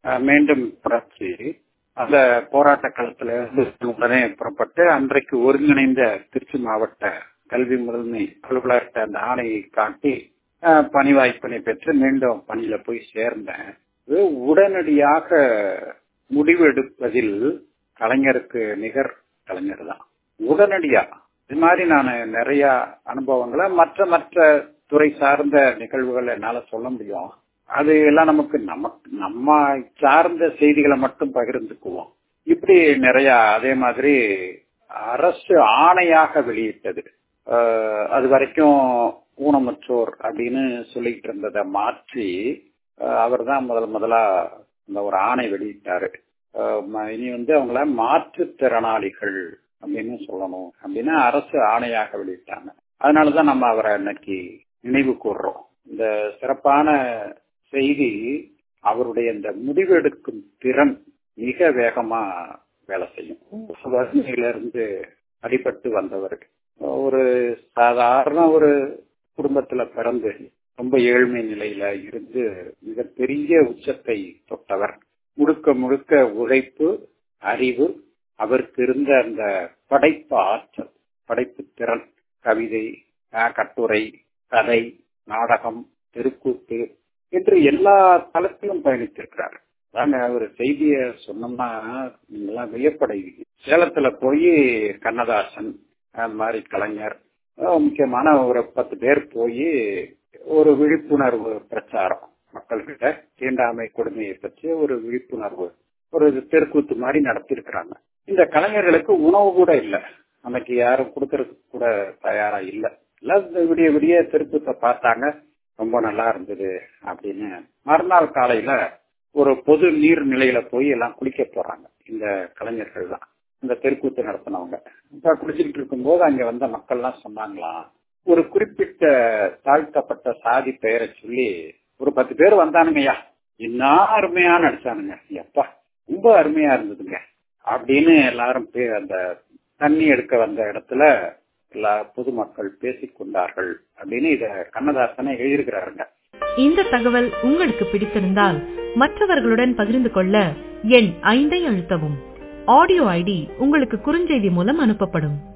அஹ், மீண்டும் புரட்சி அந்த போராட்ட களத்துல இருந்து உடனே புறப்பட்டு அன்றைக்கு ஒருங்கிணைந்த திருச்சி மாவட்ட கல்வி முதன்மை அலுவலர்கிட்ட அந்த ஆணையை காட்டி அஹ், பணி வாய்ப்பினை பெற்று மீண்டும் பணியில போய் சேர்ந்தேன் இது உடனடியாக முடிவெடுப்பதில் கலைஞருக்கு நிகர் கலைஞர் தான் உடனடியா இது மாதிரி நான் நிறைய அனுபவங்களை மற்ற மற்ற துறை சார்ந்த நிகழ்வுகள் என்னால சொல்ல முடியும் அது எல்லாம் நமக்கு நமக்கு நம்ம சார்ந்த செய்திகளை மட்டும் பகிர்ந்துக்குவோம் இப்படி நிறைய அதே மாதிரி அரசு ஆணையாக வெளியிட்டது அஹ், அது வரைக்கும் ஊனமுற்றோர் அப்படின்னு சொல்லிட்டு இருந்ததை மாற்றி அவர் தான் முதல் முதலா இந்த ஒரு ஆணை வெளியிட்டாரு அஹ், ம- இனி வந்து அவங்கள மாற்றுத்திறனாளிகள் அப்படின்னு சொல்லணும் அப்படின்னு அரசு ஆணையாக வெளியிட்டாங்க அதனாலதான் நம்ம அவரை இன்னைக்கு நினைவு கூர்றோம் இந்த சிறப்பான செய்தி அவருடைய இந்த முடிவெடுக்கும் திறன் மிக வேகமா வேலை செய்யும் வறுமையில இருந்து அடிபட்டு வந்தவர் ஒரு சாதாரண ஒரு குடும்பத்துல பிறந்து ரொம்ப ஏழ்மை நிலையில இருந்து மிகப்பெரிய உச்சத்தை தொட்டவர் முழுக்க முழுக்க உழைப்பு அறிவு அவருக்கு இருந்த அந்த படைப்பு ஆற்றல் படைப்பு திறன் கவிதை அஹ், கட்டுரை கதை நாடகம் தெருக்கூத்து என்று எல்லா தளத்திலும் பயணித்திருக்கிறார் அதாங்க ஒரு செய்திய சொன்னோம்னா நீங்கெல்லாம் வியப்படைவீங்க சேலத்துல போய் கண்ணதாசன் அது மாதிரி கலைஞர் அஹ், முக்கியமான ஒரு பத்து பேர் போய் ஒரு விழிப்புணர்வு பிரச்சாரம் மக்கள்கிட்ட தீண்டாமை கொடுமையை பற்றி ஒரு விழிப்புணர்வு ஒரு தெருக்கூத்து மாதிரி நடத்திருக்கிறாங்க இந்த கலைஞர்களுக்கு உணவு கூட இல்லை அன்னைக்கு யாரும் கொடுக்கறதுக்கு கூட தயாரா இல்ல எல்லாம் இந்த விடிய விடிய தெருக்கூத்தை பார்த்தாங்க ரொம்ப நல்லா இருந்தது அப்படின்னு மறுநாள் காலையில ஒரு பொது நீர் நிலையில போய் எல்லாம் குளிக்க போறாங்க இந்த கலைஞர்கள் தான் இந்த தெருக்கூத்து நடத்தினவங்க இப்ப குளிச்சுட்டு இருக்கும்போது அங்க வந்த மக்கள்லாம் சொன்னாங்களாம் ஒரு குறிப்பிட்ட தாழ்த்தப்பட்ட சாதி பெயரை சொல்லி ஒரு பத்து பேர் வந்தானுங்கய்யா என்ன அருமையா நடிச்சானுங்க எப்பா ரொம்ப அருமையா இருந்ததுங்க அப்படின்னு எல்லாரும் பே- அந்த தண்ணி எடுக்க வந்த இடத்துல எல்லா பொதுமக்கள் பேசிக் கொண்டார்கள் அப்படின்னு இத கண்ணதாசனை எழுதியிருக்கிறாருங்க இந்த தகவல் உங்களுக்கு பிடித்திருந்தால் மற்றவர்களுடன் பகிர்ந்து கொள்ள எண் ஐந்தை அழுத்தவும் ஆடியோ ஐடி உங்களுக்கு குறுஞ்செய்தி மூலம் அனுப்பப்படும்